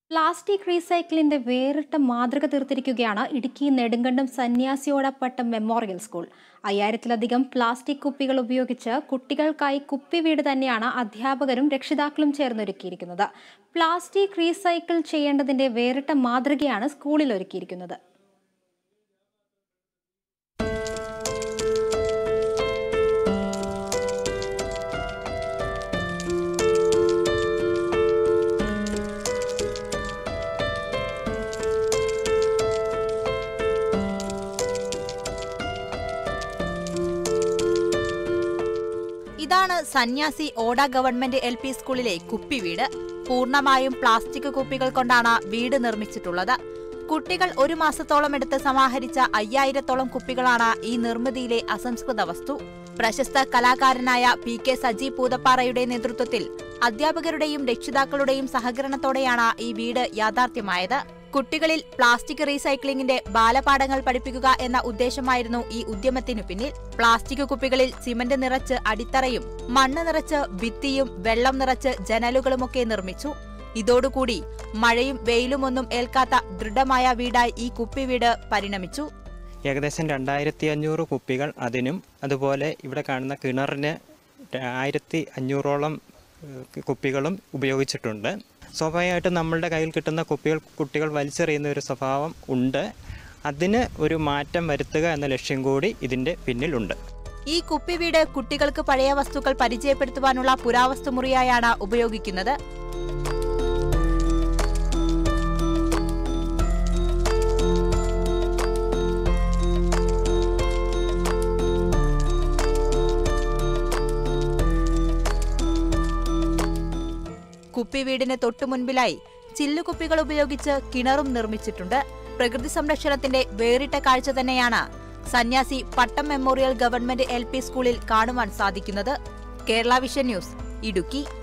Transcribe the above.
plastic റീസൈക്കിളിന്റെ വേറിട്ട മാതൃക തീർത്തിരിക്കുകയാണ് ഇടുക്കി നെടുങ്കണ്ടം സന്യാസിയോടപ്പട്ടം മെമ്മോറിയൽ സ്കൂൾ അയ്യായിരത്തിലധികം പ്ലാസ്റ്റിക് കുപ്പികൾ ഉപയോഗിച്ച് കുട്ടികൾക്കായി കുപ്പി വീട് തന്നെയാണ് അധ്യാപകരും രക്ഷിതാക്കളും ചേർന്നൊരുക്കിയിരിക്കുന്നത് പ്ലാസ്റ്റിക് റീസൈക്കിൾ ചെയ്യേണ്ടതിന്റെ വേറിട്ട മാതൃകയാണ് സ്കൂളിൽ ഒരുക്കിയിരിക്കുന്നത് ഇതാണ് സന്യാസി ഓട ഗവൺമെന്റ് എൽ പി സ്കൂളിലെ കുപ്പി വീട് പൂർണ്ണമായും പ്ലാസ്റ്റിക് കുപ്പികൾ കൊണ്ടാണ് വീട് നിർമ്മിച്ചിട്ടുള്ളത് കുട്ടികൾ ഒരു മാസത്തോളം എടുത്ത് സമാഹരിച്ച അയ്യായിരത്തോളം കുപ്പികളാണ് ഈ നിർമ്മിതിയിലെ അസംസ്കൃത വസ്തു പ്രശസ്ത കലാകാരനായ പി കെ സജി പൂതപ്പാറയുടെ നേതൃത്വത്തിൽ അധ്യാപകരുടെയും രക്ഷിതാക്കളുടെയും സഹകരണത്തോടെയാണ് ഈ വീട് യാഥാർത്ഥ്യമായത് കുട്ടികളിൽ പ്ലാസ്റ്റിക് റീസൈക്ലിംഗിന്റെ ബാലപാഠങ്ങൾ പഠിപ്പിക്കുക എന്ന ഉദ്ദേശമായിരുന്നു ഈ ഉദ്യമത്തിനു പിന്നിൽ പ്ലാസ്റ്റിക് കുപ്പികളിൽ സിമന്റ് നിറച്ച് അടിത്തറയും മണ്ണ് നിറച്ച് ഭിത്തിയും വെള്ളം നിറച്ച് ജനലുകളുമൊക്കെ നിർമ്മിച്ചു ഇതോടുകൂടി മഴയും വെയിലുമൊന്നും ഏൽക്കാത്ത ദൃഢമായ വീടായി ഈ കുപ്പി വീട് പരിണമിച്ചു ഏകദേശം രണ്ടായിരത്തി അഞ്ഞൂറ് കുപ്പികൾ അതിനും അതുപോലെ ഇവിടെ കാണുന്ന കിണറിന് ആയിരത്തി അഞ്ഞൂറോളം ഏഹ്, കുപ്പികളും ഉപയോഗിച്ചിട്ടുണ്ട് സ്വാഭാവികമായിട്ടും നമ്മളുടെ കയ്യിൽ കിട്ടുന്ന കുപ്പികൾ കുട്ടികൾ വലിച്ചെറിയുന്ന ഒരു സ്വഭാവം ഉണ്ട് അതിന് ഒരു മാറ്റം വരുത്തുക എന്ന ലക്ഷ്യം കൂടി ഇതിൻ്റെ പിന്നിലുണ്ട് ഈ കുപ്പി വീട് കുട്ടികൾക്ക് പഴയ വസ്തുക്കൾ പരിചയപ്പെടുത്തുവാനുള്ള പുരാവസ്തു മുറിയായാണ് ഉപയോഗിക്കുന്നത് കുപ്പി വീടിന് തൊട്ടു മുൻപിലായി ചില്ലുകുപ്പികൾ ഉപയോഗിച്ച് കിണറും നിർമ്മിച്ചിട്ടുണ്ട് പ്രകൃതി സംരക്ഷണത്തിന്റെ വേറിട്ട കാഴ്ച തന്നെയാണ് സന്യാസി പട്ടം മെമ്മോറിയൽ ഗവൺമെന്റ് എൽ പി സ്കൂളിൽ കാണുവാൻ സാധിക്കുന്നത് കേരള വിഷൻ ന്യൂസ് ഇടുക്കി